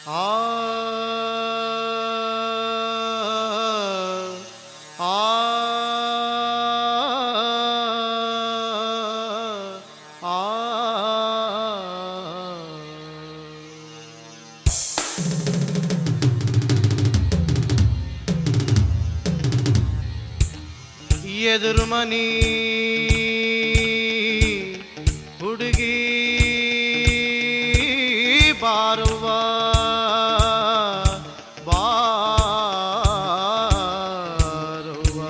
ಆ ಆ ಎದುರು ಮನಿ ಹುಡುಗಿ ಬಾರುವ ಬಾರುವ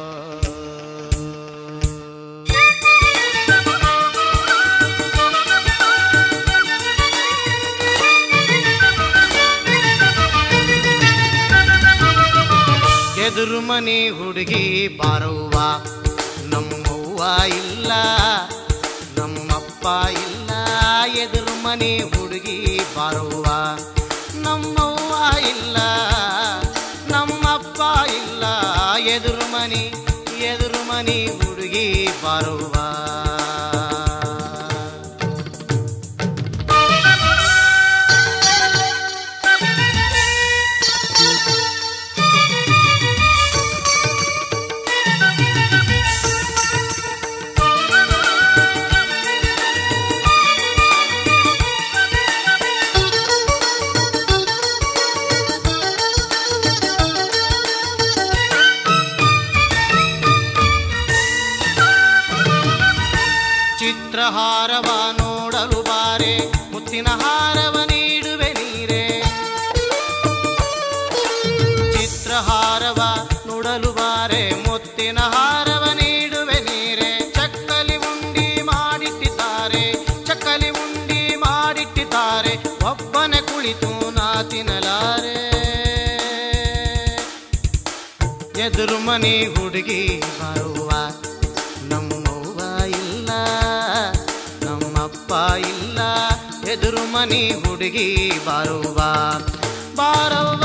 ಎದುರು ಮನೆ ಹುಡುಗಿ ಬಾರವ್ವ ನಮ್ಮವ್ವ ಇಲ್ಲ ನಮ್ಮಪ್ಪ ಇಲ್ಲ ಎದುರು ಮನೆ ಹುಡುಗಿ ಬಾರವ್ವ ನಮ್ಮವ್ವ ಇಲ್ಲ ನಮ್ಮಪ್ಪ ಇಲ್ಲ ಎದುರು ಮನೆ ಎದುರು ಮನೆ ಹುಡುಗಿ ಬಾರವ್ವ ಚಿತ್ರಹಾರವ ನೋಡಲು ಬಾರೆ ಮುತ್ತಿನ ಹಾರವ ನೀಡುವೆ ನೀರೆ ಚಿತ್ರಹಾರವ ನೋಡಲು ಬಾರೆ ಮುತ್ತಿನ ಹಾರವ ನೀಡುವೆ ನೀರೆ ಚಕ್ಕಲಿ ಉಂಡಿ ಮಾಡಿಟ್ಟಿದ್ದಾರೆ ಚಕ್ಕಲಿ ಉಂಡಿ ಮಾಡಿಟ್ಟಿದ್ದಾರೆ ಒಬ್ಬನೇ ಕುಳಿತು ನಾ ತಿನ್ನಲಾರೆ ಎದುರು ಮನೆ ಹುಡುಗಿ ಬರುವ ನಮ್ಮವ್ವ ಇಲ್ಲ ನಮ್ಮಪ್ಪ ಇಲ್ಲ ಎದುರು ಮನೆ ಹುಡುಗಿ ಬರುವ ಬಾರವ್ವ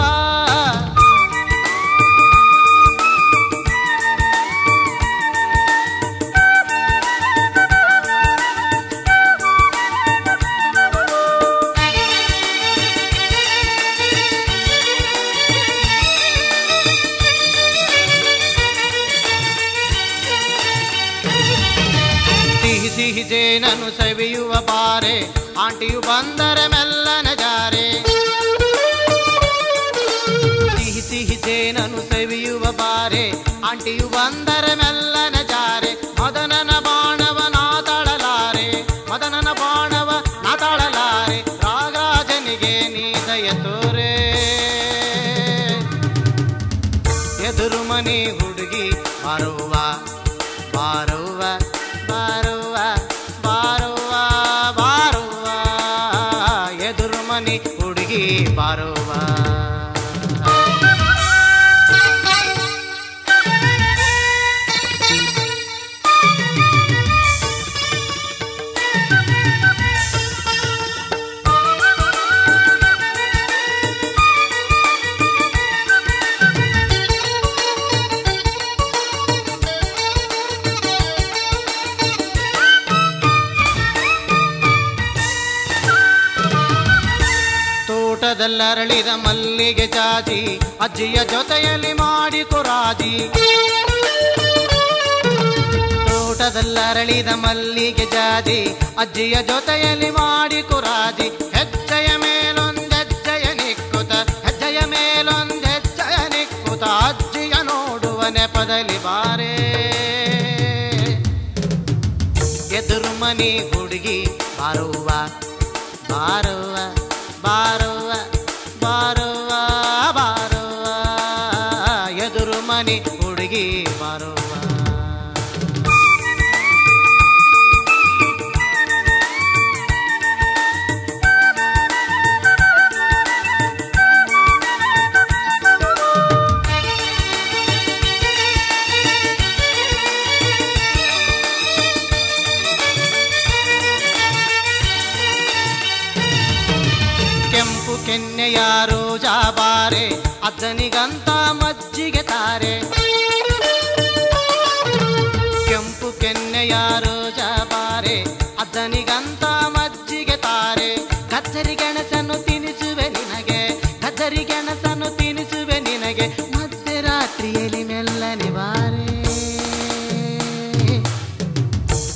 ಸಿಹಿ ಸಿಹಿ ಜೇನನು ಸವಿಯುವ ಬಾರೆ ಆಂಟಿಯು ಬಂದರೆ ಮೆಲ್ಲನ ಜಾರೆ ಸಿಹಿ ಸಿಹಿ ಜೇನನು ಸವಿಯುವ ಬಾರೆ ಆಂಟಿಯು ಬಂದರೆ ಮೆಲ್ಲನ ಜಾರೆ ಮದನನ ಬಾಣವ ನಾತಾಳಲಾರೆ ಮದನನ ಬಾಣವ ನಾತಾಳಲಾರೆ ರಾಗರಾಜನಿಗೆ ನೀ ದಯ ತೋರೆ ಎದುರು ಮನೆ ಹುಡುಗಿ ಬಾರುವ ಬಾರುವ ಬಾರುವ ಬಾರುವ ಬಾರುವ ಎದುರು ಮನೆ ಹುಡುಗಿ ಬಾರುವ ತೋಟದಲ್ಲರಳಿದ ಮಲ್ಲಿಗೆ ಜಾಜಿ ಅಜ್ಜಿಯ ಜೊತೆಯಲ್ಲಿ ಮಾಡಿ ಕೊರಾಜಿ ತೋಟದಲ್ಲರಳಿದ ಮಲ್ಲಿಗೆ ಜಾಜಿ ಅಜ್ಜಿಯ ಜೊತೆಯಲ್ಲಿ ಮಾಡಿ ಕೊರಾಜಿ ಹೆಜ್ಜೆಯ ಮೇಲೊಂದೆಜ್ಜೆಯ ನಿಕ್ಕುತ ಹೆಜ್ಜೆಯ ಮೇಲೊಂದೆಜ್ಜೆಯ ನಿಕ್ಕುತ ಅಜ್ಜಿಯ ನೋಡುವ ನೆಪದಲ್ಲಿ ಬಾರೇ ಎದುರು ಮನೆ ಹುಡುಗಿ ಬಾರುವ ಬಾರುವ ಬಾರುವ ಬಾರುವ ಬಾರುವ ಎದುರು ಮನೆ ಹುಡುಗಿ ಬಾರುವ ಕೆಂಪು ಕೆನ್ನೆಯ ರೋಜಾ ಬಾರೆ ಅದ್ದನಿಗಂತ ಮಜ್ಜಿಗೆ ತಾರೆ ಕೆಂಪು ಕೆನ್ನೆಯ ರೋಜಾ ಬಾರೆ ಅದ್ದನಿಗಂತ ಮಜ್ಜಿಗೆ ತಾರೆ ಕತ್ತರಿ ಗೆಣಸನ್ನು ತಿನಿಸುವೆ ನಿನಗೆ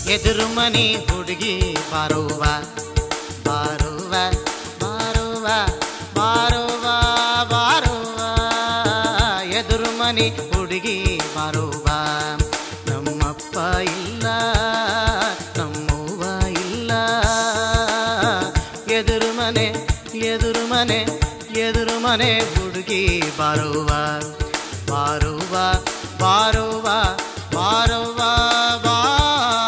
ಎದುರು ಮನಿ ಹುಡುಗಿ ಬಾರುವ ಬಾರುವ ಬಾರುವ ಬಾರುವ ಬಾರುವ ಎದುರು ಮನಿ ಹುಡುಗಿ ಬಾರುವ ನಮ್ಮಪ್ಪ ಇಲ್ಲ ನಮ್ಮವ್ವ ಇಲ್ಲ ಎದುರು ಮನೆ ಎದುರು ಮನೆ ಎದುರು ಮನೆ ಹುಡುಗಿ ಬಾರುವ ಬಾರುವ ಬಾರುವ ಬಾರುವ ಬಾರುವ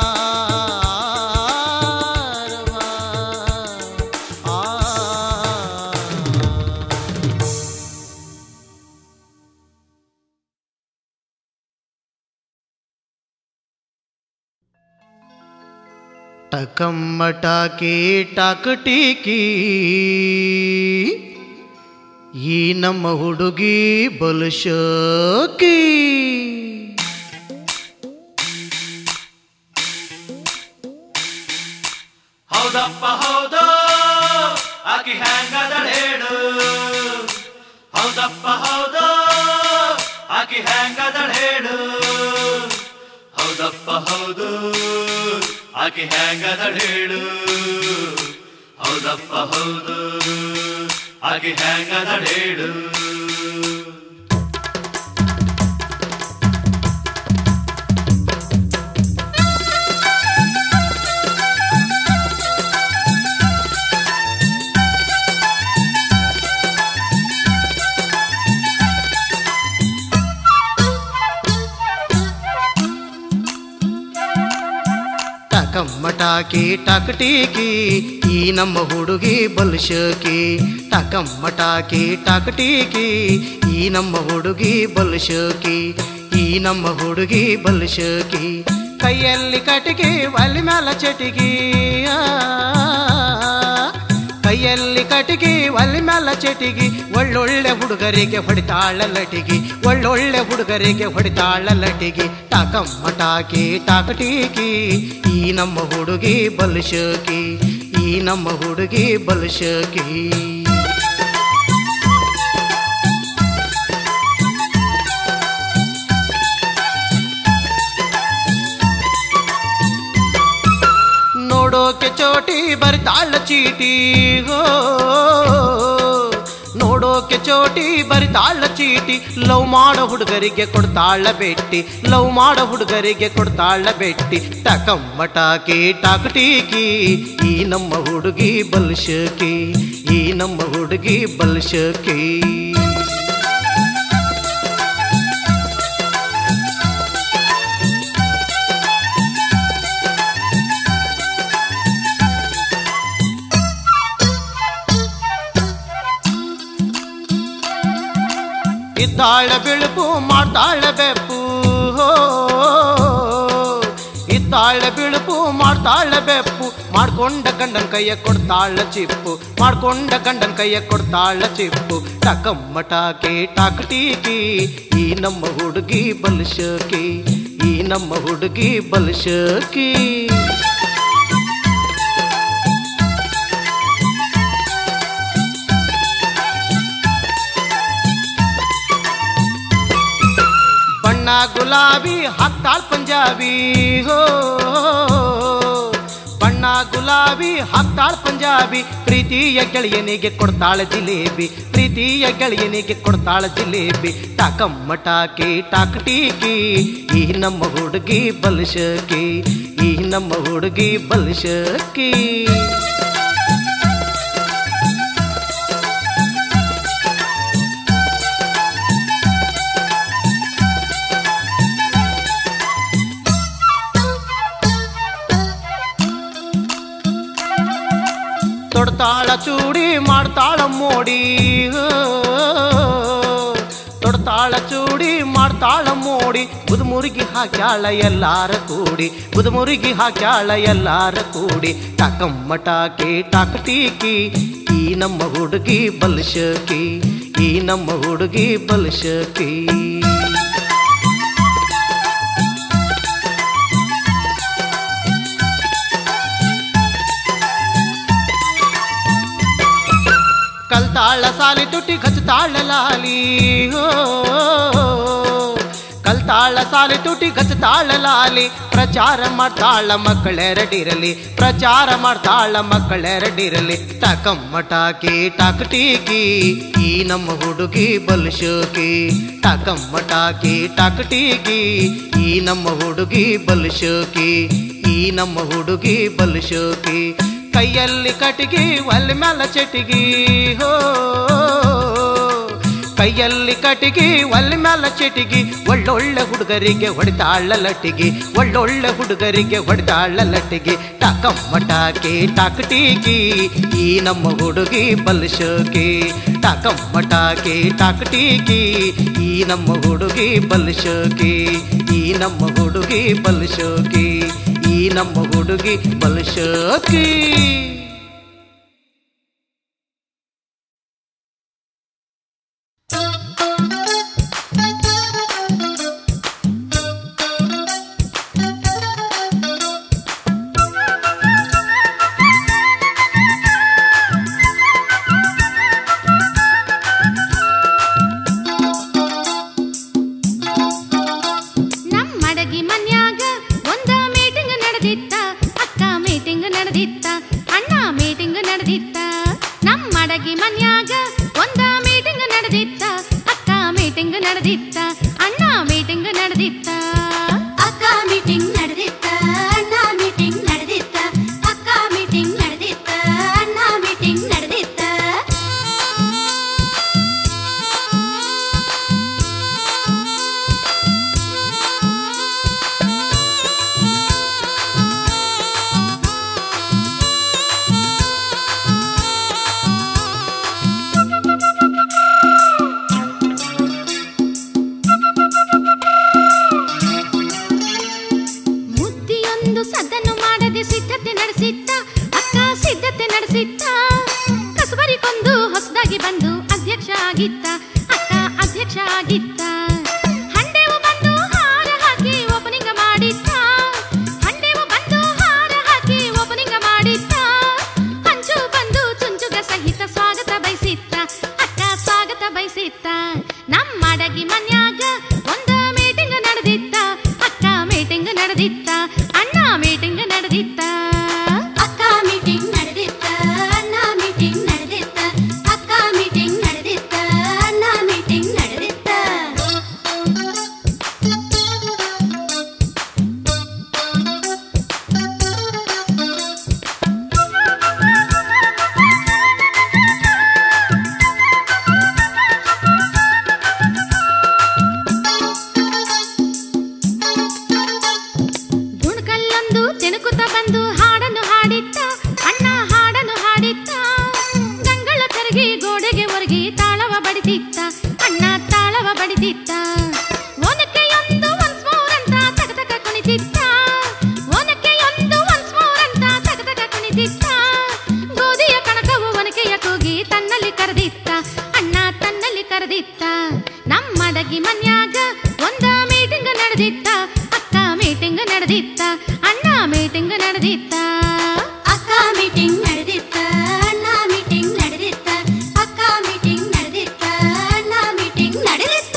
ಆ ಟಕಮ್ಮ ಟಾಕಿ ಟಾಕಟೀಕಿ ಈ ನಮ್ಮ ಹುಡುಗಿ ಬಲಶೋಕಿ ಹೌದಪ್ಪ ಹೌದು ಆಕಿ ಹೆಂಗದಳ ಹೇಳು ಹೌದಪ್ಪ ಹೌದು ಆಕಿ ಹೆಂಗದಳ ಹೇಳು ಹೌದಪ್ಪ ಹೌದು ಆಕಿ ಹೆಂಗದಳ ಹೇಳು ಹೌದಪ್ಪ ಹೌದು ಆಕಿ ಹೆಂಗದಳ ಹೇಳು ಟಕಮ್ಮ ಟಾಕಿ ಟಾಕಟೀಕಿ ಈ ನಮ್ಮ ಹುಡುಗಿ ಬಲಶೋಕಿ ಟಕಮ್ಮ ಟಾಕಿ ಟಾಕಟೀಕಿ ಈ ನಮ್ಮ ಹುಡುಗಿ ಬಲಶೋಕಿ ಈ ನಮ್ಮ ಹುಡುಗಿ ಬಲಶೋಕಿ ಕೈಯಲ್ಲಿ ಕಟಿಗೆ ಒಲಿ ಮ್ಯಾಲ ಚಟಿಗಿ ಆ, ಕೈಯಲ್ಲಿ ಕಟಿಗಿ ಒಲಿ ಮ್ಯಾಲ ಚಟಿಗಿ ಒಳ್ಳೊಳ್ಳೆ ಹುಡುಗರಿಗೆ ಹೊಡಿತಾಳ ಲಟಿಗಿ ಒಳ್ಳೊಳ್ಳೆ ಹುಡುಗರಿಗೆ ಹೊಡಿತಾಳ ಲಟಿಗಿ ಟಾಕಮ್ಮ ಟಾಕಿ ಟಾಕಟೀಕಿ ಈ ನಮ್ಮ ಹುಡುಗಿ ಬಲಶೋಕಿ ಈ ನಮ್ಮ ಹುಡುಗಿ ಬಲಶೋಕಿ ನೋಡೋಕೆ ಚೋಟಿ ಬರಿತಾಳ ಚೀಟಿ ಹೋ ನೋಡೋಕೆ ಚೋಟಿ ಬರಿತಾಳ ಚೀಟಿ ಲವ್ ಮಾಡೋ ಹುಡುಗರಿಗೆ ಕೊಡ್ತಾಳ ಬೆಟ್ಟಿ ಲವ್ ಮಾಡೋ ಹುಡುಗರಿಗೆ ಕೊಡ್ತಾಳ ಬೆಟ್ಟಿ ಟಕಮ್ಮ ಟಾಕಿ ಟಾಕಟೀಕಿ ಈ ನಮ್ಮ ಹುಡುಗಿ ಬಲ್ಶಕಿ ಈ ನಮ್ಮ ಹುಡುಗಿ ಬಲ್ಶಕಿ ಇದ್ದಾಳ ಬಿಳುಪು ಮಾಡ್ತಾಳ ಬೆಪ್ಪು ಹೋ. ಇದ್ದಾಳ ಬಿಳುಪು ಮಾಡ್ತಾಳ ಬೆಪ್ಪು ಮಾಡ್ಕೊಂಡ ಗಂಡನ ಕೈಯ ಕೊಡ್ತಾಳ ಚಿಪ್ಪು ಮಾಡ್ಕೊಂಡ ಗಂಡನ ಕೈಯ ಕೊಡ್ತಾಳ ಚಿಪ್ಪು ಟಕಮ್ಮ ಟಾಕಿ ಟಾಕಟೀಕಿ ಈ ನಮ್ಮ ಹುಡುಗಿ ಬಲ್ಶಕಿ ಈ ನಮ್ಮ ಹುಡುಗಿ ಬಲ್ಶಕಿ ಬಣ್ಣ ಗುಲಾಬಿ ಹಾಕ್ತಾಳ್ ಪಂಜಾಬಿ ಹೋ ಬಣ್ಣ ಗುಲಾಬಿ ಹಾಕ್ತಾಳ್ ಪಂಜಾಬಿ ಪ್ರೀತಿಯ ಗೆಳೆಯನಿಗೆ ಕೊಡ್ತಾಳ ಜಿಲೇಬಿ ಪ್ರೀತಿಯ ಗೆಳೆಯನಿಗೆ ಕೊಡ್ತಾಳ ಜಿಲೇಬಿ ಟಾಕಮ್ಮ ಟಾಕಿ ಟಾಕಟೀಕಿ ಈ ನಮ್ಮ ಹುಡುಗಿ ಬಲ್ಶಕಿ ಈ ನಮ್ಮ ಹುಡುಗಿ ಬಲ್ಶಕಿ ತೊಡ್ತಾಳ ಚೂಡಿ ಮಾಡ್ತಾಳ ಮೋಡಿ ಹೋ. ತೊಡ್ತಾಳ ಚೂಡಿ ಮಾಡ್ತಾಳ ಮೋಡಿ ಬುದುಮುರುಗಿ ಹಾಕ್ಯಾಳ ಎಲ್ಲಾರ ಕೂಡಿ ಬುದುಮುರುಗಿ ಹಾಕ್ಯಾಳ ಎಲ್ಲಾರ ಕೂಡಿ ಟಾಕಮ್ಮ ಟಾಕಿ ಟಾಕಟೀಕಿ ಈ ನಮ್ಮ ಹುಡುಗಿ ಬಲ್ಶಕಿ ಈ ನಮ್ಮ ಹುಡುಗಿ ಬಲ್ಶಕಿ ಕಲ್ತಾಳ ಸಾಲಿ ತುಟಿ ಖಚ್ತಾಳ ಲಾಲಿ ಹೋ ಕಲ್ತಾಳ ಮಾಡ್ತಾಳ ಸಾಲಿ ತುಟಿ ಗಚ್ಚತಾಳ ಲಾಲಿ ಪ್ರಚಾರ ಮಾಡ್ತಾಳ ಮಕ್ಕಳೆರಡಿರಲಿ ಪ್ರಚಾರ ಮಾಡ್ತಾಳ ಮಕ್ಕಳೆರಡಿರಲಿ ಟಕಮ್ಮ ಟಾಕಿ ಟಾಕ್ ಟೀಕಿ ಈ ನಮ್ಮ ಹುಡುಗಿ ಬಲ್ಶೋಕಿ ಟಕಮ್ಮ ಟಾಕಿ ಟಾಕ್ ಟೀಕಿ ಈ ನಮ್ಮ ಹುಡುಗಿ ಬಲ್ಶೋಕಿ ಈ ನಮ್ಮ ಹುಡುಗಿ ಬಲ್ಶೋಕಿ ಕೈಯಲ್ಲಿ ಕಟಿಗಿ ಒಲ್ಲಿ ಮ್ಯಾಲ ಚಟಿಗಿ ಹೋ ಕೈಯಲ್ಲಿ ಕಟಿಗಿ ಒಲ್ಲಿ ಮ್ಯಾಲ ಚಿಟಿಗಿ ಒಳ್ಳೊಳ್ಳೆ ಹುಡುಗರಿಗೆ ಹೊಡಿತಾಳ ಲಟ್ಟಿಗಿ ಒಳ್ಳೊಳ್ಳೆ ಹುಡುಗರಿಗೆ ಹೊಡಿತಾಳ ಲಟ್ಟಿಗಿ ಟಾಕಮ್ಮ ಟಾಕಿ ಟಾಕ್ ಟೀಕಿ ಈ ನಮ್ಮ ಹುಡುಗಿ ಬಲ್ಶೋಕಿ ಟಾಕಮ್ಮ ಟಾಕಿ ಟಾಕ್ ಟೀಕಿ ಈ ನಮ್ಮ ಹುಡುಗಿ ಬಲ್ಶೋಕಿ ಈ ನಮ್ಮ ಹುಡುಗಿ ಬಲ್ಶೋಕಿ ಈ ನಮ್ಮ ಹುಡುಗಿ ಬಲ್ಶೋಕಿ ನಮ್ ಮಡಗಿ ಮನ್ಯಾಗ ಒಂದ ಮೀಟಿಂಗ್ ನಡೆದಿತ್ತ ಅಕ್ಕ ಮೀಟಿಂಗ್ ನಡೆದಿತ್ತ ಅಣ್ಣ ಮೀಟಿಂಗ್ ನಡೆದಿತ್ತ ನಮ್ ಮಡಗಿ ಮನ್ಯಾಗ ಒಂದ ಮೀಟಿಂಗ್ ನಡೆದಿತ್ತ ಅಕ್ಕ ಮೀಟಿಂಗ್ ನಡೆದಿತ್ತ ಅಣ್ಣ ಮೀಟಿಂಗ್ ನಡೆದಿತ್ತ ಅಕ್ಕ ಮೀಟಿಂಗ್ ನಡೆದಿತ್ತ ಅಣ್ಣ ಮೀಟಿಂಗ್ ನಡೆದಿತ್ತ ಅಕ್ಕ ಮೀಟಿಂಗ್ ನಡೆದಿತ್ತ ಅಣ್ಣ ಮೀಟಿಂಗ್ ನಡೆದಿತ್ತ ಮುದ್ದಿಯೊಂದು ಸದ್ದನ್ನು ಮಾಡದೆ ಸಿದ್ಧತೆ ನಡೆಸಿತ್ತ ಅಕ್ಕ ಸಿದ್ಧತೆ ನಡೆಸಿತ್ತ ಕಸಬರಿಗೊಂದು ಹೊಸದಾಗಿ ಬಂದು ಅಧ್ಯಕ್ಷ ಆಗಿತ್ತ ಅಕ್ಕ ಅಧ್ಯಕ್ಷ ಆಗಿತ್ತ ಹಂಡೆವು ಬಂದು ಹಾರ ಹಾಕಿ ಓಪನಿಂಗ್ ಮಾಡಿತ್ತ ಹಂಡೆವು ಬಂದು ಹಾರ ಹಾಕಿ ಓಪನಿಂಗ್ ಮಾಡಿತ್ತ ಹಂಚು ಬಂದು ಚುಂಚುಗ ಸಹಿತ ಸ್ವಾಗತ ಬಯಸಿತ್ತ ಅಕ್ಕ ಸ್ವಾಗತ ಬಯಸಿತ್ತ ನಮ್ಮ ಅಡಗಿ ಮನ್ಯಾಗ ಒಂದ ಮೀಟಿಂಗ್ ನಡೆದಿತ್ತ ಅಕ್ಕ ಮೀಟಿಂಗ್ ನಡೆದಿತ್ತ ಅಣ್ಣ ಮೀಟಿಂಗ್ ನಡೆದಿತ್ತ ಅಕ್ಕ ಮೀಟಿಂಗ್ ನಡೆದಿತ್ತ ಅಣ್ಣ ಮೀಟಿಂಗ್ ನಡೆದಿತ್ತ ಅಕ್ಕ ಮೀಟಿಂಗ್ ನಡೆದಿತ್ತ ಅಣ್ಣ ಮೀಟಿಂಗ್ ನಡೆದಿತ್ತ ಗುಣಕಲ್ಲೊಂದು ತೆಣುಕುತ್ತ ಬಂದು ಹಾಡನ್ನು ಹಾಡಿತ್ತ ಅಣ್ಣ ಹಾಡನ್ನು ಹಾಡಿತ್ತ ಗಂಗಳ ಕರಗಿ ಗೋಡೆಗೆ ಒರಗಿ ತಾಳವ ಬಡಿದಿತ್ತ ಅಣ್ಣ ತಾಳವ ಬಡಿದಿತ್ತ ಓನಕ್ಕೆಯೊಂದು ಒನ್ಸ್ ಮೋರ್ ಅಂತ ತಗತಕ ಕುಣಿತಿತ್ತ ಓನಕ್ಕೆಯೊಂದು ಒನ್ಸ್ ಮೋರ್ ಅಂತ ತಗತಕ ಕುಣಿತಿತ್ತ ಗೋಧಿಯ ಕಣಕವು ಒನಕೆಯ ಕೂಗಿ ತನ್ನಲ್ಲಿ ಕರೆದಿತ್ತ ಅಣ್ಣ ತನ್ನಲ್ಲಿ ಕರೆದಿತ್ತ ನಮ್ಮಡಗಿ ಮನ್ಯಾಗ ಒಂದ ಮೀಟಿಂಗ್ ನಡೆದಿತ್ತ ಅಕ್ಕ ಮೀಟಿಂಗ್ ನಡೆದಿತ್ತ ಅಣ್ಣ ಮೀಟಿಂಗ್ ನಡೆದಿತ್ತ ಅಕ್ಕ ಮೀಟಿಂಗ್ ನಡೆದಿತ್ತ ಅಣ್ಣ ಮೀಟಿಂಗ್ ನಡೆದಿತ್ತ ಅಕ್ಕ ಮೀಟಿಂಗ್ ನಡೆದಿತ್ತ ಅಣ್ಣ ಮೀಟಿಂಗ್ ನಡೆದಿತ್ತ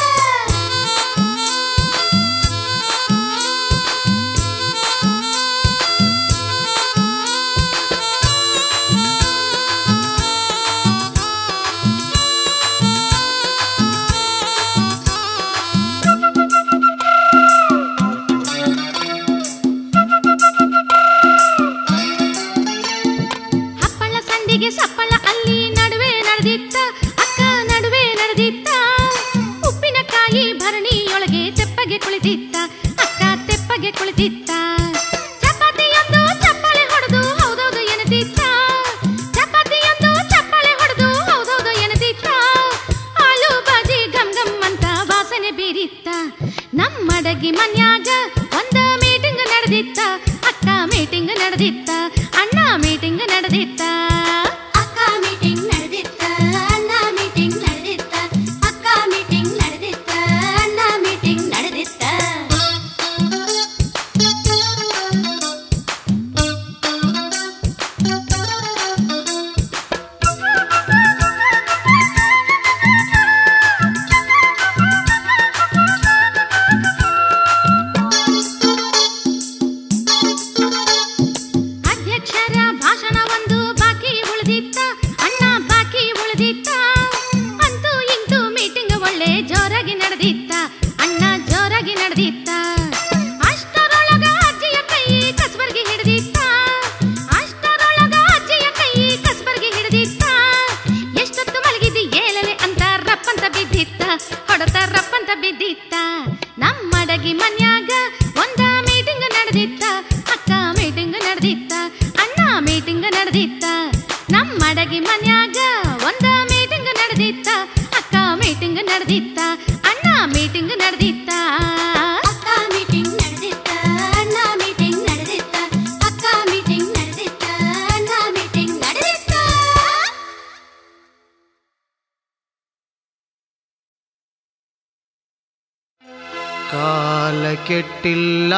ಹಪ್ಪಳ ಸಂಡಿಗೆ ಸಪ್ಪಳ ಅಲ್ಲಿ ನಡುವೆ ನಡೆದಿತ್ತ ಅಕ್ಕ ನಡುವೆ ನಡೆದಿತ್ತ ಉಪ್ಪಿನಕಾಯಿ ಭರಣಿಯೊಳಗೆ ತೆಪ್ಪಗೆ ಕುಳಿತಿತ್ತ ಅಕ್ಕ ತೆಪ್ಪಗೆ ಕುಳಿತಿತ್ತ ಚಪಾತಿಯೊಂದು ಚಪ್ಪಳೆ ಹೊಡೆದು ಹೌದೌದು ಎನತಿತ್ತ ಚಪಾತಿಯೊಂದು ಚಪ್ಪಳೆ ಹೊಡೆದು ಹೌದೌದು ಎನತಿತ್ತ ಆಲೂ ಬಾಜಿ ಗಮ್ ಗಮ್ ಅಂತ ವಾಸನೆ ಬೀರಿತ್ತ ನಮ್ಮಡಗಿ ಮನ್ಯಾಗ ಒಂದ ಮೀಟಿಂಗ್ ನಡೆದಿತ್ತ ಅಕ್ಕ ಮೀಟಿಂಗ್ ನಡೆದಿತ್ತ ಅಣ್ಣ ಮೀಟಿಂಗ್ ನಡೆದಿತ್ತ ಅಕ್ಕ ನಮ್ಮ ಅಡಗಿ ಮನ್ಯಾಗ ಒಂದ ಮೀಟಿಂಗ್ ನಡೆದಿತ್ತ ಅಕ್ಕ ಮೀಟಿಂಗ್ ನಡೆದಿತ್ತ ಅಣ್ಣ ಮೀಟಿಂಗ್ ನಡೆದಿತ್ತ ಅಕ್ಕ ಮೀಟಿಂಗ್ ನಡೆದಿತ್ತ ಅಣ್ಣ ಮೀಟಿಂಗ್ ನಡೆದಿತ್ತ ಅಕ್ಕ ಮೀಟಿಂಗ್ ನಡೆದಿತ್ತ ಅಣ್ಣ ಮೀಟಿಂಗ್ ನಡೆದಿತ್ತ ಕಾಲ ಕೆಟ್ಟಿಲ್ಲ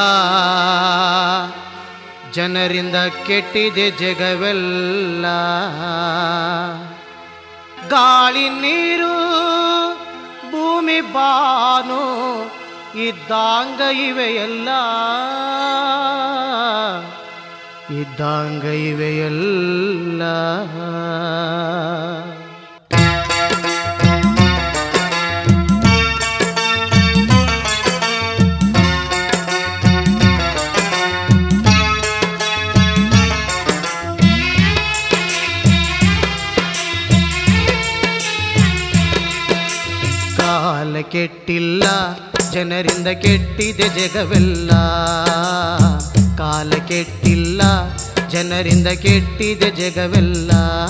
ಜನರಿಂದ ಕೆಟ್ಟಿದೆ ಜಗವೆಲ್ಲ ಗಾಳಿ ನೀರು ಭೂಮಿ ಬಾನು ಇದ್ದಂಗ ಇವೆ ಎಲ್ಲ ಇದ್ದಂಗ ಇವೆ ಎಲ್ಲ ಕಾಲ ಕೆಟ್ಟಿಲ್ಲ ಜನರಿಂದ ಕೆಟ್ಟಿದೆ ಜಗವೆಲ್ಲ ಕಾಲ ಕೆಟ್ಟಿಲ್ಲ ಜನರಿಂದ ಕೆಟ್ಟಿದೆ ಜಗವೆಲ್ಲ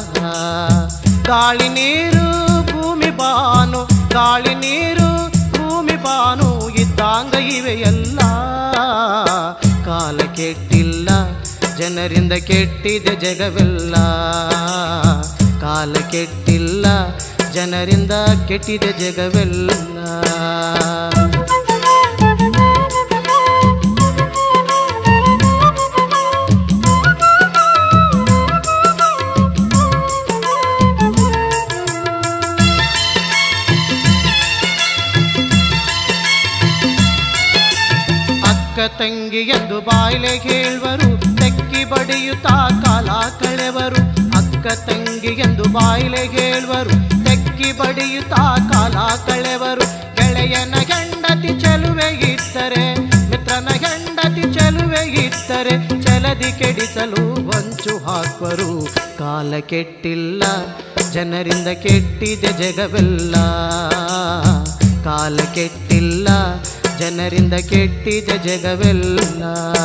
ಗಾಳಿ ನೀರು ಭೂಮಿ ಬಾನು ಗಾಳಿ ನೀರು ಭೂಮಿ ಬಾನು ಇದ್ದಂಗ ಇವೆ ಎಲ್ಲ ಕಾಲ ಕೆಟ್ಟಿಲ್ಲ ಜನರಿಂದ ಕೆಟ್ಟಿದೆ ಜಗವೆಲ್ಲ ಕಾಲ ಕೆಟ್ಟಿಲ್ಲ ಜನರಿಂದ ಕೆಟ್ಟಿದೆ ಜಗವೆಲ್ಲ ಅಕ್ಕ ತಂಗಿ ಎಂದು ಬಾಯ್ಲೆ ಹೇಳುವರು ತೆಕ್ಕಿ ಬಡಿಯುತ್ತಾ ಕಾಲ ಕಳೆವರು ಅಕ್ಕ ತಂಗಿ ಎಂದು ಬಾಯ್ಲೆ ಹೇಳುವರು ತೆಕ್ಕಿ ಬಡಿಯುತ್ತಾ ಕಾಲ ಕಳೆವರು ಗೆಳೆಯನ ಹೆಂಡತಿ ಚೆಲುವೆ ಇದ್ದರೆ ಮಿತ್ರನ ಹೆಂಡತಿ ಚೆಲುವೆ ಇದ್ದರೆ ಚಲದಿ ಕೆಡಿಸಲು ಹೊಂಚು ಹಾಕುವರು ಕಾಲ ಕೆಟ್ಟಿಲ್ಲ ಜನರಿಂದ ಕೆಟ್ಟಿದೆ ಜಗವೆಲ್ಲ ಕಾಲ ಕೆಟ್ಟಿಲ್ಲ ಜನರಿಂದ ಕೆಟ್ಟಿದೆ ಜಗವೆಲ್ಲ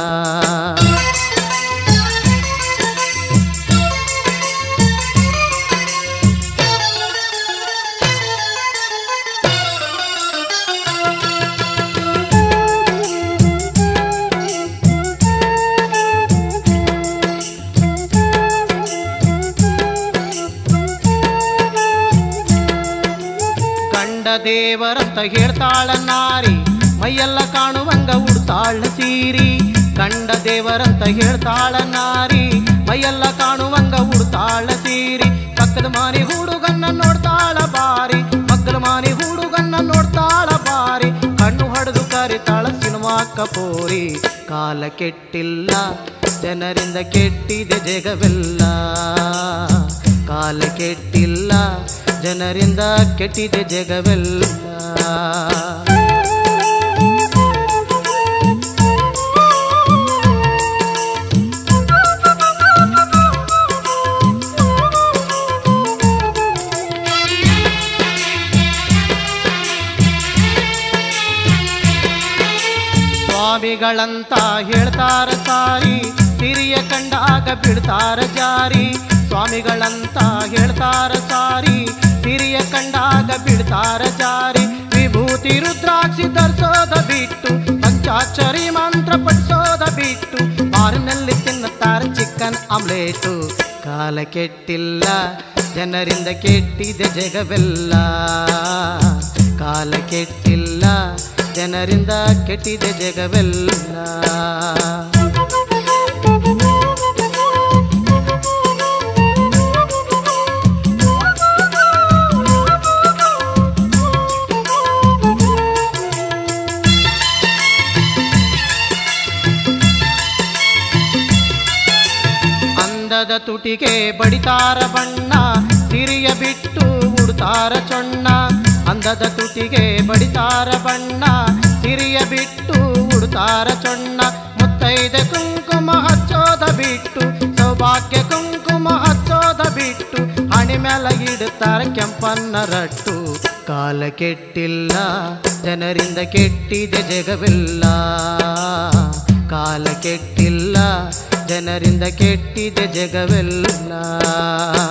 ಕಂಡ ದೇವರಂತ ಹೇಳ್ತಾಳ ನಾರಿ ಮೈಯೆಲ್ಲ ಕಾಣುವಂಗ ಉಡ್ತಾಳ ಸೀರಿ ಕಂಡ ದೇವರಂತ ಹೇಳ್ತಾಳ ನಾರಿ ಮೈಯೆಲ್ಲ ಕಾಣುವಂಗ ಉಡ್ತಾಳ ಸೀರಿ ಪಕ್ಕದ ಮಾರಿ ಹುಡುಗನ್ನ ನೋಡ್ತಾಳ ಬಾರಿ ಮಕ್ಕಳ ಮಾರಿ ಹುಡುಗನ್ನ ನೋಡ್ತಾಳ ಬಾರಿ ಕಣ್ಣು ಹೊಡೆದು ಕರಿತಾಳ ಸಿನಿಮಾ ಕಪೋರಿ ಕಾಲ ಕೆಟ್ಟಿಲ್ಲ ಜನರಿಂದ ಕೆಟ್ಟಿದೆ ಜಗವೆಲ್ಲ ಕಾಲ ಕೆಟ್ಟಿಲ್ಲ ಜನರಿಂದ ಕೆಟ್ಟಿದೆ ಜಗವೆಲ್ಲ ಸ್ವಾಮಿಗಳಂತ ಹೇಳ್ತಾರ ಸಾರಿ ಸಿರಿಯ ಕಂಡಾಗ ಬಿಡ್ತಾರ ಜಾರಿ ಸ್ವಾಮಿಗಳಂತ ಹೇಳ್ತಾರ ಸಾರಿ ಸಿರಿಯ ಕಂಡಾಗ ಬಿಡ್ತಾರ ಜಾರಿ ವಿಭೂತಿ ರುದ್ರಾಕ್ಷಿ ಧರಿಸೋದ ಬಿಟ್ಟು ಪಂಚಾಕ್ಷರಿ ಮಂತ್ರ ಪಠಿಸೋದ ಬಿಟ್ಟು ಬಾರಿನಲ್ಲಿ ತಿನ್ನುತ್ತಾರ ಚಿಕನ್ ಆಮ್ಲೇಟು ಕಾಲ ಕೆಟ್ಟಿಲ್ಲ ಜನರಿಂದ ಕೆಟ್ಟಿದೆ ಜಗವೆಲ್ಲ ಕಾಲ ಕೆಟ್ಟಿಲ್ಲ ಜನರಿಂದ ಕೆಟ್ಟಿದೆ ಜಗವೆಲ್ಲ ಅಂದದ ತುಟಿಗೆ ಬಡಿತಾರ ಬಣ್ಣ ಸಿರಿಯ ಬಿಟ್ಟು ಉಡ್ತಾರ ಚೊಣ್ಣ ಅಂದದ ತುಟಿಗೆ ಬಡಿತಾರ ಬಣ್ಣ ಸಿರಿಯ ಬಿಟ್ಟು ಉಡ್ತಾರ ಚೊಣ್ಣ ಮುತ್ತೈದೆ ಕುಂಕುಮ ಹಚ್ಚೋದ ಬಿಟ್ಟು ಸೌಭಾಗ್ಯ ಕುಂಕುಮ ಹಚ್ಚೋದ ಬಿಟ್ಟು ಹಣಿ ಮೇಲ ಇಡುತ್ತಾರ ಕೆಂಪನ್ನ ರಟ್ಟು ಕಾಲ ಕೆಟ್ಟಿಲ್ಲ ಜನರಿಂದ ಕೆಟ್ಟಿದೆ ಜಗವೆಲ್ಲ ಕಾಲ ಕೆಟ್ಟಿಲ್ಲ ಜನರಿಂದ ಕೆಟ್ಟಿದೆ ಜಗವೆಲ್ಲ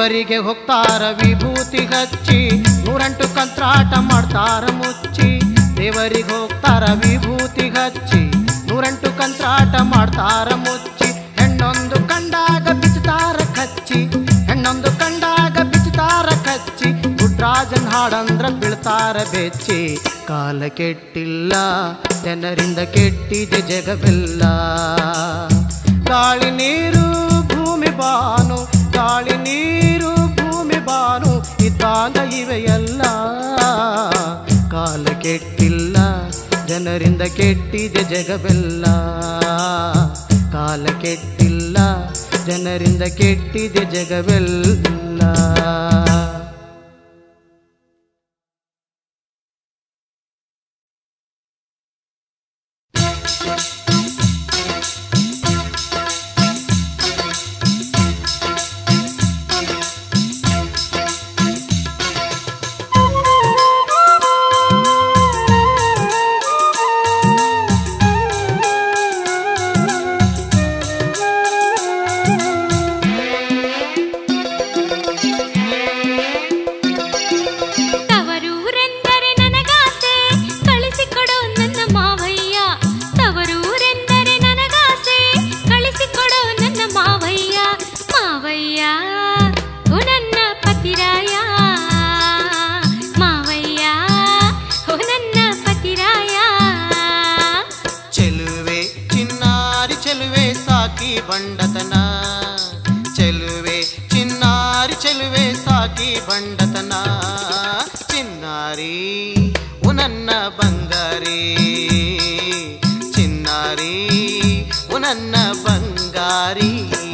ದೇವರಿಗೆ ಹೋಗ್ತಾರ ವಿಭೂತಿ ಹಚ್ಚಿ ನೂರೆಂಟು ಕಂತ್ರಾಟ ಮಾಡ್ತಾರ ಮುಚ್ಚಿ ದೇವರಿಗೆ ಹೋಗ್ತಾರ ವಿಭೂತಿ ಹಚ್ಚಿ ನೂರೆಂಟು ಕಂತ್ರಾಟ ಮಾಡ್ತಾರ ಮುಚ್ಚಿ ಹೆಣ್ಣೊಂದು ಕಂಡಾಗ ಬಿಚ್ಚತಾರ ಕಚ್ಚಿ ಹೆಣ್ಣೊಂದು ಕಂಡಾಗ ಬಿಚ್ಚತಾರ ಕಚ್ಚಿ ಗುಡ್ರಾಜನ್ ಹಾಡಂದ್ರ ಬೀಳ್ತಾರ ಬೆಚ್ಚಿ ಕಾಲ ಕೆಟ್ಟಿಲ್ಲ ಜನರಿಂದ ಕೆಟ್ಟಿದೆ ಜಗವೆಲ್ಲ ಗಾಳಿ ನೀರು ಭೂಮಿ ಬಾನು ಗಾಳಿ ನೀರು ಭೂಮಿ ಬಾನು ಇದ್ದಾಗ ಇವೆಯಲ್ಲ ಕಾಲ ಕೆಟ್ಟಿಲ್ಲ ಜನರಿಂದ ಕೆಟ್ಟಿದೆ ಜಗವೆಲ್ಲ ಕಾಲ ಕೆಟ್ಟಿಲ್ಲ ಜನರಿಂದ ಕೆಟ್ಟಿದೆ ಜಗವೆಲ್ಲ ತವರೂರೆಂದರೆ ನನಗಾಸೆ ಕಳಿಸಿಕೊಡು ನನ್ನ ಮಾವಯ್ಯ ತವರೂರೆಂದರೆ ನನಗಾಸೆ ಕಳಿಸಿಕೊಡು ನನ್ನ ಮಾವಯ್ಯ ಮಾವಯ್ಯ ಓ ನನ್ನ ಪತಿರಾಯ ಮಾವಯ್ಯ ಓ ನನ್ನ ಪತಿರಾಯ ಚೆಲುವೆ ಚಿನ್ನಾರಿ ಚೆಲುವೆ ಸಾಕಿ ಬಂಡತನ ಚೆಲುವೆ ಚಿನ್ನಾರಿ ಚೆಲುವೆ ಸಾಕಿ ಬಂಡತನ ಚಿನ್ನಾರಿ ಉ ನನ್ನ ಬಂಗಾರಿ ಚಿನ್ನಾರಿ ಉ ನನ್ನ ಬಂಗಾರಿ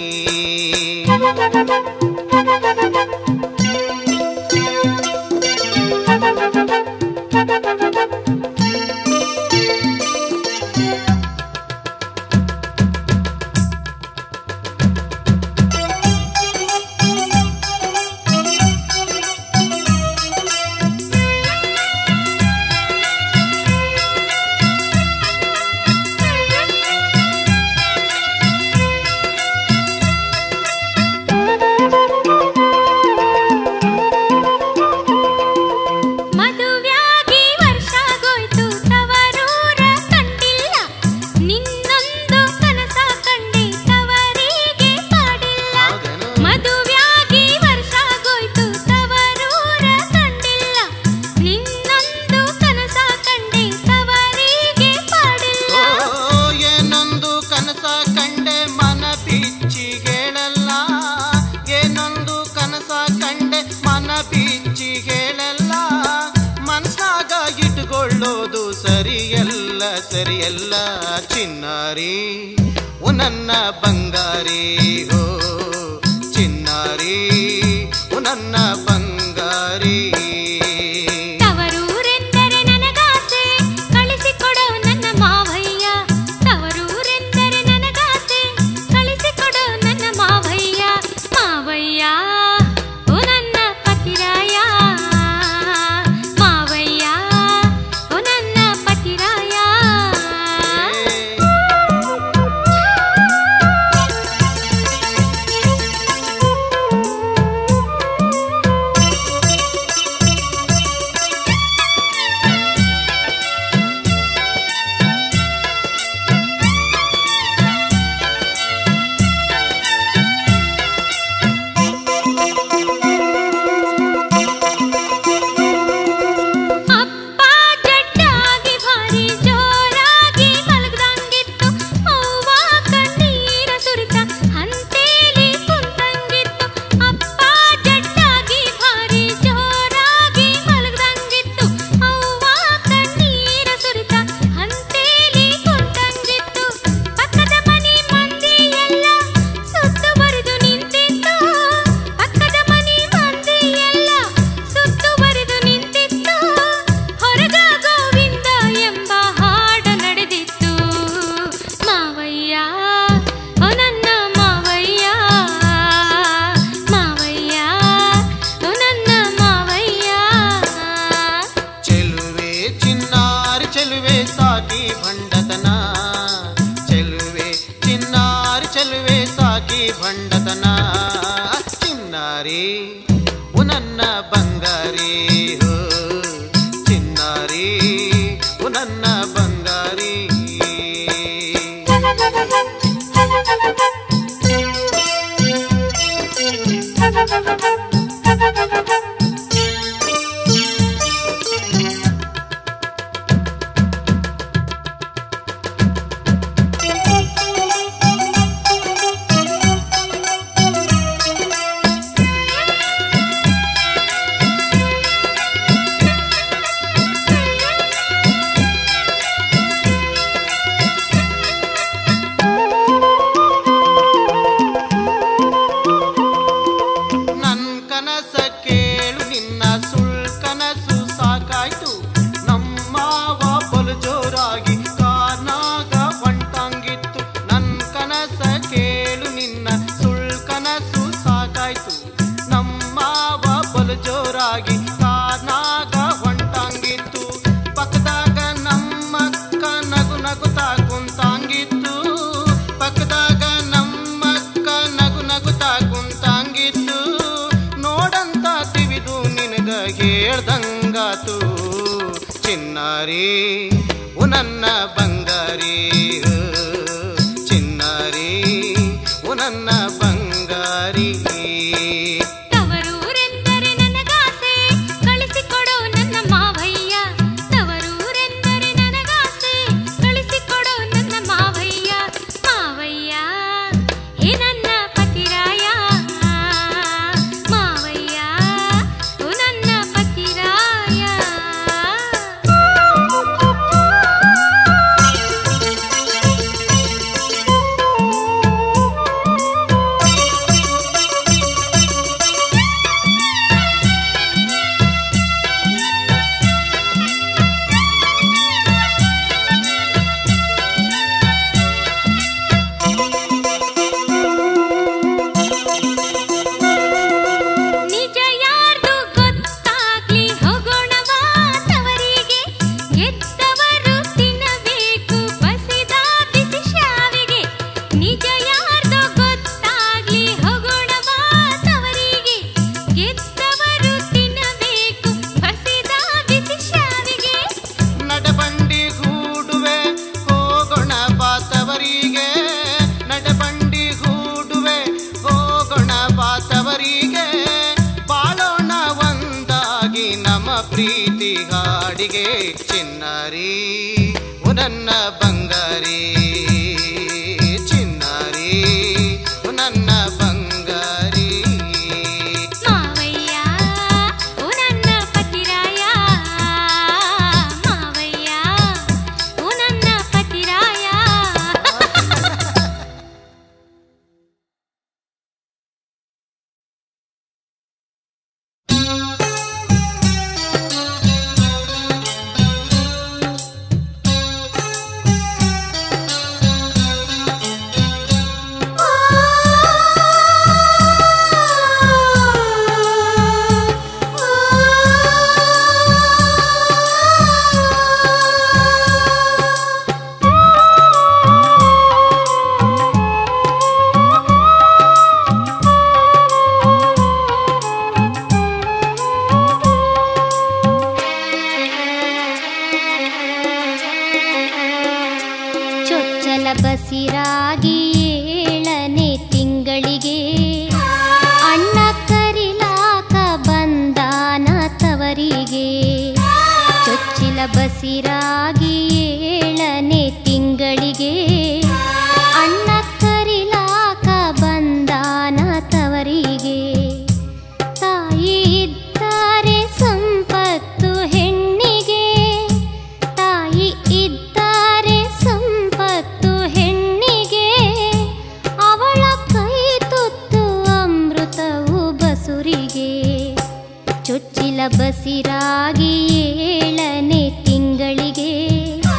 ಮದುವ್ಯಾಗಿ ವರ್ಷಾಗೋಯ್ತು ತವರೂರ ಕಂಡಿಲ್ಲ ನಿನ್ನೊಂದು ಕನಸ ಕಂಡೆ ತವರಿಗೆ ಪಾಡಿಲ್ಲ ಹೌದೇನು? ಮದುವ್ಯಾಗಿ ವರ್ಷಾಗೋಯ್ತು ತವರೂರ ಕಂಡಿಲ್ಲ ನಿನ್ನೊಂದು ಕನಸ ಕಂಡೆ ತವರಿಗೆ ಪಾಡಿಲ್ಲ ಓ ಏನೊಂದು ಕನಸ ಕಂಡೆ ಮನ ಬಿಚ್ಚಿಗೇಳಲ್ಲ ಏನೊಂದು ಕನಸ ಕಂಡೆ ಮನ ಬಿಚ್ಚಿಗೇಳಲ್ಲ ಮನ್ಸಾಗ ಇಟ್ಕೊಳ್ಳೋದು ಸರಿಯಲ್ಲ ಸರಿಯಲ್ಲ ಚಿನ್ನಾರಿ ಉ ನನ್ನ ಬಂಗಾರಿ ಓ ಚಿನ್ನಾರಿ ಉ ನನ್ನ ಬಂಗಾರಿ ತವರೂರೆಂದರೆ ನನಗಾಸೆ ಕಳಿಸಿಕೊಡು ನನ್ನ ಮಾವಯ್ಯ ತವರೂರೆಂದರೆ ನನಗಾಸೆ ಕಳಿಸಿಕೊಡು ನನ್ನ ಮಾವಯ್ಯ ಮಾವಯ್ಯ ಓ ನನ್ನ ಪತಿರಾಯ ಮಾವಯ್ಯ ಓ ನನ್ನ ಪತಿರಾಯ ಅಪ್ಪ ಜಡ್ಡಾಗಿ ಭಾರಿ ಜೋರಾಗಿ ಮಲಗ್ದಂಗಿತ್ತು ಅವ್ವ ಕಣ್ಣೀರ ಸುರಿತ ಹಂತೇಲಿ ಕುಂತಂಗಿತ್ತು ಅಪ್ಪ ಜಡ್ಡಾಗಿ ಭಾರಿ ಜೋರಾಗಿ ಮಲಗ್ದಂಗಿತ್ತು ಅವ್ವ ಕಣ್ಣೀರ ಸುರಿತ ಹಂತೇಲಿ ಕುಂತಂಗಿತ್ತು ಪಕ್ಕದ ಮನೆ ಮಂದಿ ಎಲ್ಲ ಸುತ್ತುವರಿದು ನಿಂತಿತ್ತು ಪಕ್ಕದ ಮನೆ ಮಂದಿ ಎಲ್ಲ ಸುತ್ತುವರಿದು ನಿಂತಿತ್ತು ಹೊರಗ ಗೋವಿಂದ ಎಂಬ ಹಾಡ ನಡೆದಿತ್ತು ಮಾವಯ್ಯ ಓ ನನ್ನ ಮಾವಯ್ಯ ಮಾವಯ್ಯ ಓ ನನ್ನ ಮಾವಯ್ಯ ಚೆಲುವೆ ಚಿನ್ನಾರಿ ಚೆಲುವೆ ಸಾಕಿ ಭಂಡತನ ಚೆಲುವೆ ಚಿನ್ನಾರಿ ಚೆಲುವೆ ಸಾಕಿ ಭಂಡತನ ಚಿನ್ನಾರಿ ಚಿನ್ನಾರಿ ಓ ನನ್ನ ಬಂಗಾರಿ ಹೋ ಚಿನ್ನಾರಿ ಓ ನನ್ನ ಬಂಗಾರಿ ನನ್ ಕನಸ ಕೇಳು ನಿನ್ನ ಸುಳ್ ಕನಸು ಸಾಕಾಯ್ತು ನಮ್ಮವ ಬಲು ಜೋರಾಗಿ ಕಾನಾಗ ಹೊಂಟಂಗಿತ್ತು ನನ್ ಕನಸ ಕೇಳು ನಿನ್ನ ಸುಳ್ ಕನಸು ಸಾಕಾಯ್ತು ನಮ್ಮವ ಬಲು ಜೋರಾಗಿ ಕಾನಾಗ ಹೊಂಟಂಗಿತ್ತು ಪಕ್ಕದಾಗ ನಮ್ಮಕ್ಕ ನಗು ನಗುತ್ತಾ ಕುಂತಂಗಿತ್ತು ಪಕ್ಕದಾಗ ನಮ್ಮಕ್ಕ ನಗು ನಗುತ್ತಾ ಕುಂತಂಗಿತ್ತು ನೋಡಂತ ತಿವಿದು ನಿನಗ ಹೇಳ್ದಂಗಾತು ಚಿನ್ನಾರಿ ಓ ನನ್ನ ಬಂಗಾರಿ ಚಿನ್ನಾರಿ ಓ ನನ್ನ ಬಂಗಾರಿ ತವರೂರೆಂದರೆ ನನಗಾಸೆ ಕಳಿಸಿಕೊಡು ನನ್ನ ಮಾವಯ್ಯ ತವರೂರೆಂದರೆ ನನಗಾಸೆ ಕಳಿಸಿಕೊಡು ನನ್ನ ಮಾವಯ್ಯ ಮಾವಯ್ಯ ಹೇ ನನ್ನ ಪತಿರಾಯ ಮಾವಯ್ಯ ಓ ನನ್ನ ಪತಿರಾಯ ನಿಜ ಯಾರ್ದು ಗೊತ್ತಾಗ್ಲಿ ಹೋಗೋಣವಾ ತವರಿಗೆ ಗೆದ್ದವರು ತಿನ್ನಬೇಕು ಬಸಿದ ಬಿಸಿ ಶಾವಿಗೆ ನಿಜ ಯಾರ್ದು ಗೊತ್ತಾಗ್ಲಿ ಹೋಗೋಣವಾ ತವರಿಗೆ ಗೆದ್ದವರು ತಿನ್ನಬೇಕು ಬಸಿದ ಬಿಸಿ ಶಾವಿಗೆ ನಡಬಂಡಿ ಹೂಡುವೆ ಹೋಗೋಣ ಬಾತವರಿಗೆ ನಡಬಂಡಿ ಹೂಡುವೆ ಹೋಗೋಣ ಬಾತವರಿಗೆ ಬಾಳೋಣ ಒಂದಾಗಿ ನಮ್ಮ ಪ್ರೀತಿ ಹಾಡಿಗೆ ಚಿನ್ನಾರಿ ಓ ನನ್ನ ಬಂಗಾರಿ ಚಿನ್ನಾರಿ ಓ ನನ್ನ ಬಂಗಾರಿ ಮಾವಯ್ಯ ಓ ನನ್ನ ಪತಿರಾಯ ಮಾವಯ್ಯ ಓ ನನ್ನ ಪತಿರಾಯ ಚೊಚ್ಚಲ ಬಸಿರಾಗಿ ಏಳನೆ ತಿಂಗಳಿಗೆ ಅಣ್ಣ ಕರಿಲಾಕ ಬಂದಾನ ತವರಿಗೆ ಚೊಚ್ಚಿಲ ಬಸಿರಾಗಿ ಏಳನೆ ತಿಂಗಳಿಗೆ ಅಣ್ಣ ಕರಿಲಾಕ ಬಂದಾನ ತವರಿಗೆ ತಾಯಿ ಇದ್ದಾರೆ ಸಂಪತ್ತು ಹೆಣ್ಣಿಗೆ ತಾಯಿ ಇದ್ದಾರೆ ಸಂಪತ್ತು ಹೆಣ್ಣಿಗೆ ಅವಳ ಕೈ ತುತ್ತು ಅಮೃತವು ಬಸುರಿಗೆ ಚೊಚ್ಚಿಲ ಬಸಿರಾಗಿ ಏಳನೆ ತಿಂಗಳಿಗೆ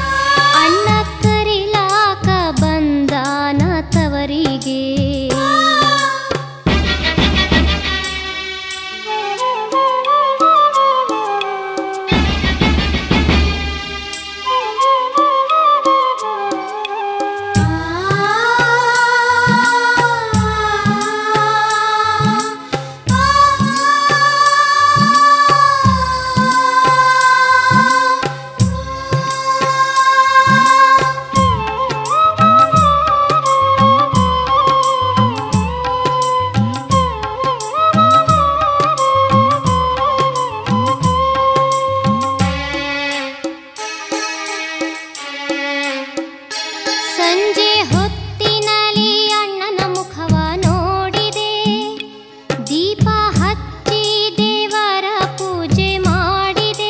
ಸಂಜೆ ಹೊತ್ತಿನಲ್ಲಿ ಅಣ್ಣನ ಮುಖವ ನೋಡಿದೆ ದೀಪ ಹಚ್ಚಿ ದೇವರ ಪೂಜೆ ಮಾಡಿದೆ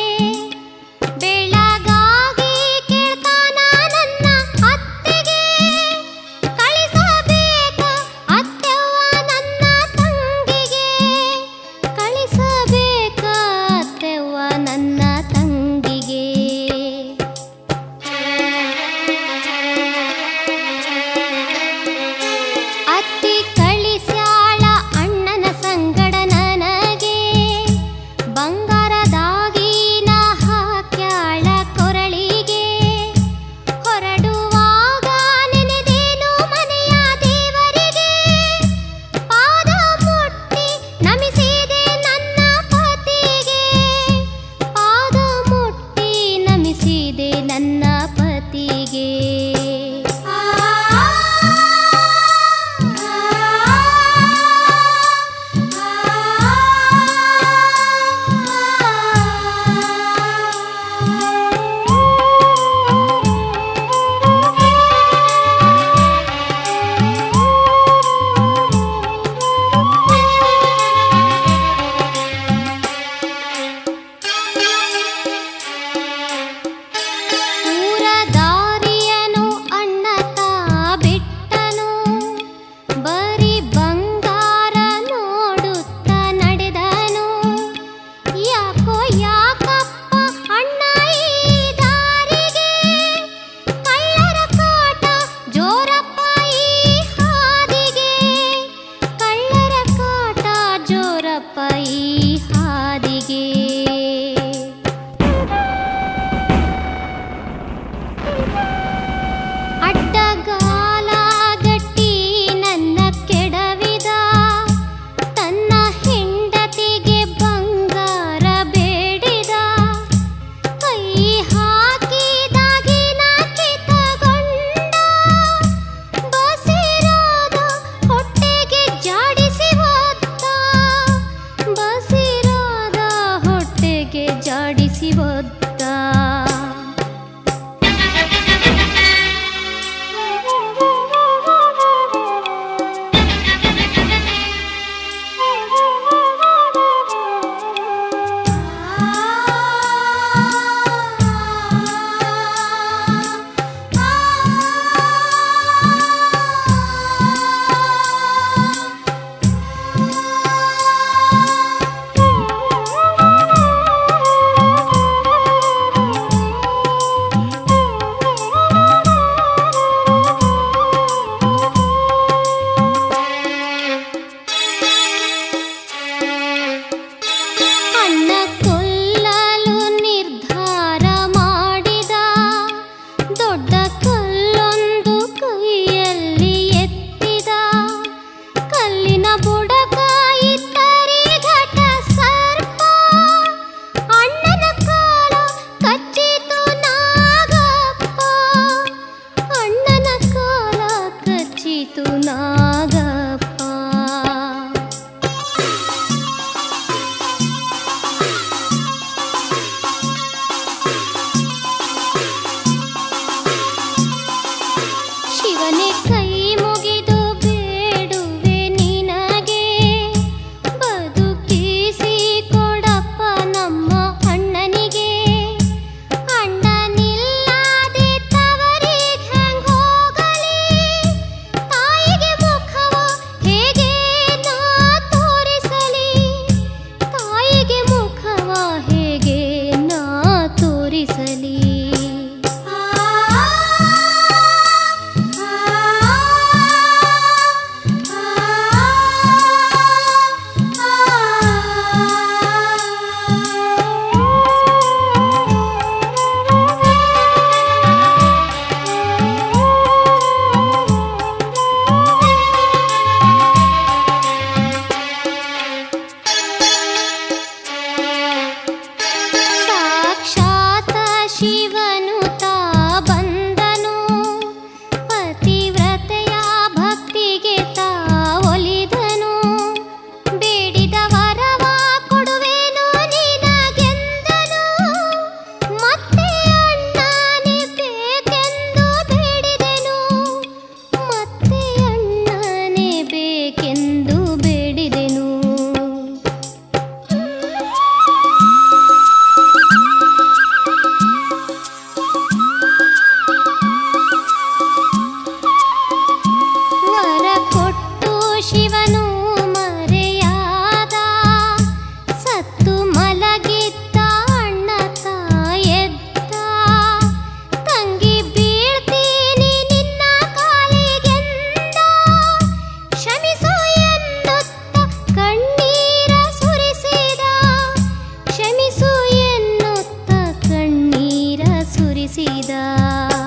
ಬೆಳಗಾಗಿ ಕೇಳ್ತಾನ ನನ್ನ ಅತ್ತೆಗೆ ಕಳಿಸಬೇಕ ಅತ್ತೆವ್ವ ನನ್ನ ತಂಗಿಗೆ ಕಳಿಸಬೇಕ ಅತ್ತೆವ್ವ ನನ್ನ ತಂಗಿಗೆ ಹೇಳಿದ